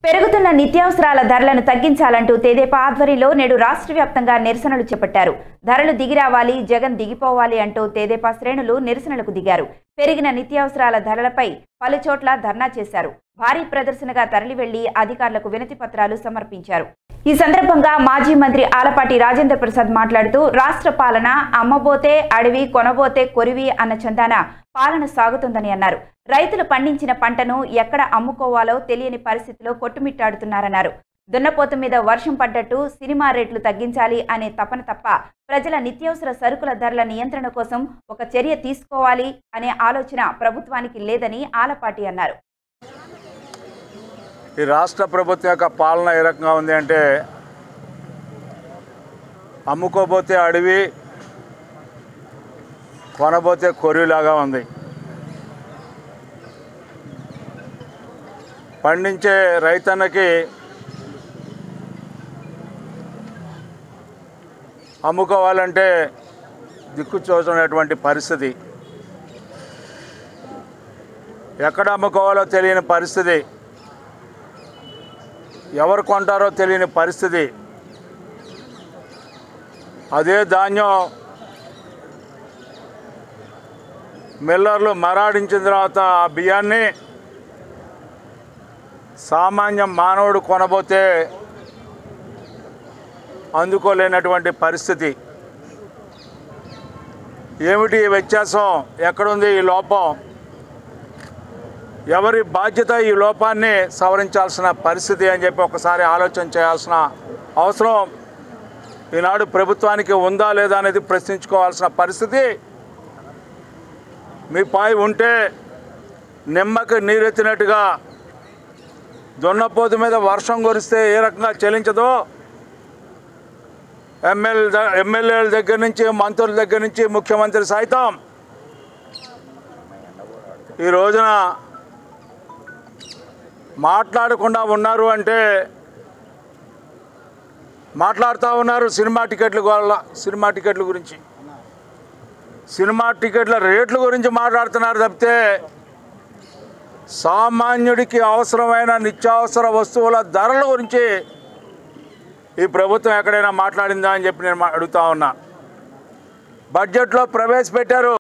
పెరుగుతున్న నిత్యావసరాల ధరలను తగ్గించాలంటూ తెదేపా ఆధ్వర్యంలో నేడు రాష్ట్ర వ్యాప్తంగా నిరసనలు చేపట్టారు ధరలు దిగిరావాలి జగన్ దిగిపోవాలి అంటూ తెదేపా శ్రేణులు నిరసనలకు దిగారు పెరిగిన నిత్యావసరాల ధరలపై పలు చోట్ల ధర్నా చేశారు భారీ ప్రదర్శనగా తరలి వెళ్లి అధికారులకు వినతి పత్రాలు సమర్పించారు ఈ సందర్భంగా మాజీ మంత్రి ఆలపాటి రాజేంద్ర ప్రసాద్ మాట్లాడుతూ రాష్ట్ర పాలన అమ్మబోతే అడవి కొనబోతే కొరివి అన్న చందాన పాలన సాగుతుందని అన్నారు రైతులు పండించిన పంటను ఎక్కడ అమ్ముకోవాలో తెలియని పరిస్థితిలో కొట్టుమిట్టాడుతున్నారన్నారు దున్నపోతు మీద వర్షం పడ్డట్టు సినిమా రేట్లు తగ్గించాలి అనే తపన తప్ప ప్రజల నిత్యావసర సరుకుల ధరల నియంత్రణ కోసం ఒక చర్య తీసుకోవాలి అనే ఆలోచన ప్రభుత్వానికి లేదని ఆలపాటి అన్నారు ఈ రాష్ట్ర ప్రభుత్వం యొక్క పాలన ఏ రకంగా ఉంది అంటే అమ్ముకోపోతే అడవి కొనబోతే కొరిలాగా ఉంది పండించే రైతన్నకి అమ్ముకోవాలంటే దిక్కు చూసినటువంటి పరిస్థితి ఎక్కడ అమ్ముకోవాలో తెలియని పరిస్థితి ఎవరు కొంటారో తెలియని పరిస్థితి అదే ధాన్యం మిల్లర్లు మరాడించిన తర్వాత ఆ బియ్యాన్ని సామాన్య మానవుడు కొనబోతే అందుకోలేనటువంటి పరిస్థితి ఏమిటి ఈ వ్యత్యాసం ఎక్కడుంది ఈ లోపం ఎవరి బాధ్యత ఈ లోపాన్ని సవరించాల్సిన పరిస్థితి అని చెప్పి ఒకసారి ఆలోచన చేయాల్సిన అవసరం ఈనాడు ప్రభుత్వానికి ఉందా లేదా అనేది ప్రశ్నించుకోవాల్సిన పరిస్థితి మీ పాయి ఉంటే నిమ్మకి నీరెత్తినట్టుగా దున్నపోతు మీద వర్షం కురిస్తే ఏ రకంగా చెల్లించదో ఎమ్మెల్యే ఎమ్మెల్యేల దగ్గర నుంచి మంత్రుల దగ్గర నుంచి ముఖ్యమంత్రి సైతం ఈ రోజున మాట్లాడకుండా ఉన్నారు అంటే మాట్లాడుతూ ఉన్నారు సినిమా టికెట్ల వల్ల సినిమా టికెట్ల గురించి సినిమా టికెట్ల రేట్ల గురించి మాట్లాడుతున్నారు తప్పితే సామాన్యుడికి అవసరమైన నిత్యావసర వస్తువుల ధరల గురించి ఈ ప్రభుత్వం ఎక్కడైనా మాట్లాడిందా అని చెప్పి నేను మా- అడుగుతా ఉన్నా బడ్జెట్లో ప్రవేశపెట్టారు